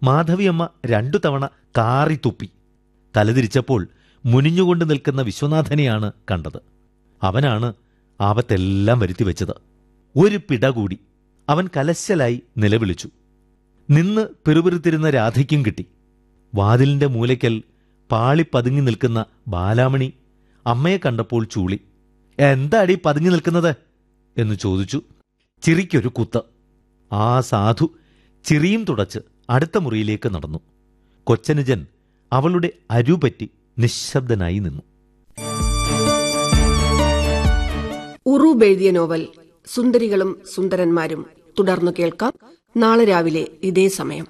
മാധവിയമ്മ രണ്ടു തവണ കാറി തുപ്പി തലതിരിച്ചപ്പോൾ മുനിഞ്ഞുകൊണ്ട് നിൽക്കുന്ന വിശ്വനാഥനെയാണ് കണ്ടത് അവനാണ് ആപത്തെല്ലാം വരുത്തി വെച്ചത് ഒരു പിട കൂടി അവൻ കലശലായി നിലവിളിച്ചു നിന്ന് പെറുപിറുത്തിരുന്ന രാധയ്ക്കും കിട്ടി വാതിലിന്റെ മൂലയ്ക്കൽ പാളി പതുങ്ങി നിൽക്കുന്ന ബാലാമണി അമ്മയെ കണ്ടപ്പോൾ ചൂളി എന്താടി പതുങ്ങി നിൽക്കുന്നത് എന്ന് ചോദിച്ചു ചിറിക്കൊരു കുത്ത് ആ സാധു ചിറിയും തുടച്ച് അടുത്ത മുറിയിലേക്ക് നടന്നു കൊച്ചനുജൻ അവളുടെ അരുപറ്റി നിശബ്ദനായി നിന്നു ഉറൂബ് എഴുതിയ നോവൽ സുന്ദരികളും സുന്ദരന്മാരും തുടർന്നു കേൾക്കാം നാളെ രാവിലെ ഇതേ സമയം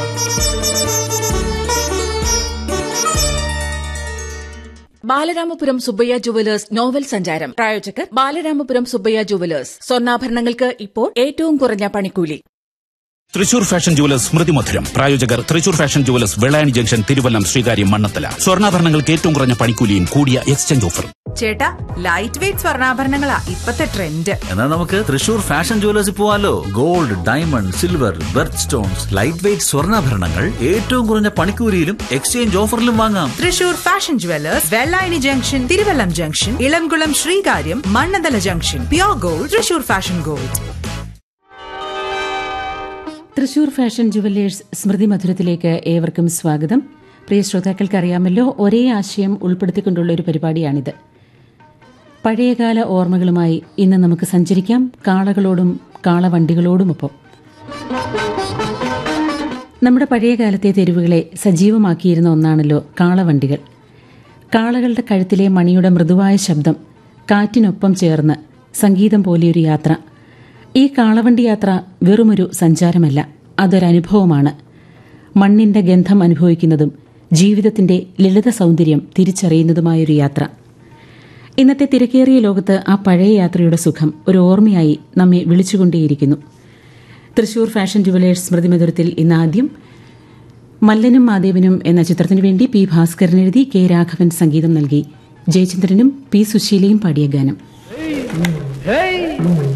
ബാലരാമപുരം സുബ്ബയ്യ ജുവലേഴ്സ് നോവൽ സഞ്ചാരം പ്രായോജകർ ബാലരാമപുരം സുബ്ബയ്യ ജുവലേഴ്സ് സ്വർണ്ണാഭരണങ്ങൾക്ക് ഇപ്പോൾ ഏറ്റവും കുറഞ്ഞ പണിക്കൂലി തൃശൂർ ഫാഷൻ ജുവലേഴ്സ് സ്മൃതി മധുരം പ്രായോജകർ Thrissur fashion jewellers Vellayani junction Thiruvallam Sreekaryam Mannathala സ്വർണ്ണാഭരണങ്ങൾക്ക് ഏറ്റവും കുറഞ്ഞ പണിക്കൂലിയും കൂടിയ എക്സ്ചേഞ്ച് ഓഫറും ചേട്ടാ ലൈറ്റ് വെയിറ്റ് സ്വർണ്ണാഭരണങ്ങളാ ഇപ്പത്തെ ട്രെൻഡ് എന്നാൽ നമുക്ക് തൃശൂർ ഫാഷൻ ജുവലേഴ്സിൽ പോവാലോ gold diamond silver birth stones light weight സ്വർണ്ണാഭരണങ്ങൾ ഏറ്റവും കുറഞ്ഞ പണിക്കൂലിയിലും എക്സ്ചേഞ്ച് ഓഫറിലും വാങ്ങാം Thrissur fashion jewellers Vellayani junction Thiruvallam junction Elamkulam Sreekaryam Mannanthala junction pure gold Thrissur fashion gold Thrissur fashion jewellers Smrithi മധുരത്തിലേക്ക് ഏവർക്കും സ്വാഗതം പ്രിയ ശ്രോതാക്കൾക്ക് അറിയാമല്ലോ ഒരേ ആശയം ഉൾപ്പെടുത്തിക്കൊണ്ടുള്ള ഒരു പരിപാടിയാണിത് പഴയകാല ഓർമ്മകളുമായി ഇന്ന് നമുക്ക് സഞ്ചരിക്കാം കാളകളോടും കാളവണ്ടികളോടുമൊപ്പം നമ്മുടെ പഴയകാലത്തെ തെരുവുകളെ സജീവമാക്കിയിരുന്ന ഒന്നാണല്ലോ കാളവണ്ടികൾ കാളകളുടെ കഴുത്തിലെ മണിയുടെ മൃദുവായ ശബ്ദം കാറ്റിനൊപ്പം ചേർന്ന് സംഗീതം പോലെയൊരു യാത്ര ഈ കാളവണ്ടി യാത്ര വെറുമൊരു സഞ്ചാരമല്ല അതൊരനുഭവമാണ് മണ്ണിന്റെ ഗന്ധം അനുഭവിക്കുന്നതും ജീവിതത്തിന്റെ ലളിത സൗന്ദര്യം തിരിച്ചറിയുന്നതുമായൊരു യാത്ര ഇന്നത്തെ തിരക്കേറിയ ലോകത്ത് ആ പഴയ യാത്രയുടെ സുഖം ഒരു ഓർമ്മയായി നമ്മെ വിളിച്ചുകൊണ്ടേയിരിക്കുന്നു തൃശൂർ ഫാഷൻ ജുവലേഴ്സ് സ്മൃതി മധുരത്തിൽ ഇന്ന് ആദ്യം മല്ലനും മാദേവനും എന്ന ചിത്രത്തിനു വേണ്ടി പി ഭാസ്കരൻ എഴുതി കെ രാഘവൻ സംഗീതം നൽകി ജയചന്ദ്രനും പി സുശീലയും പാടിയ ഗാനം Hey!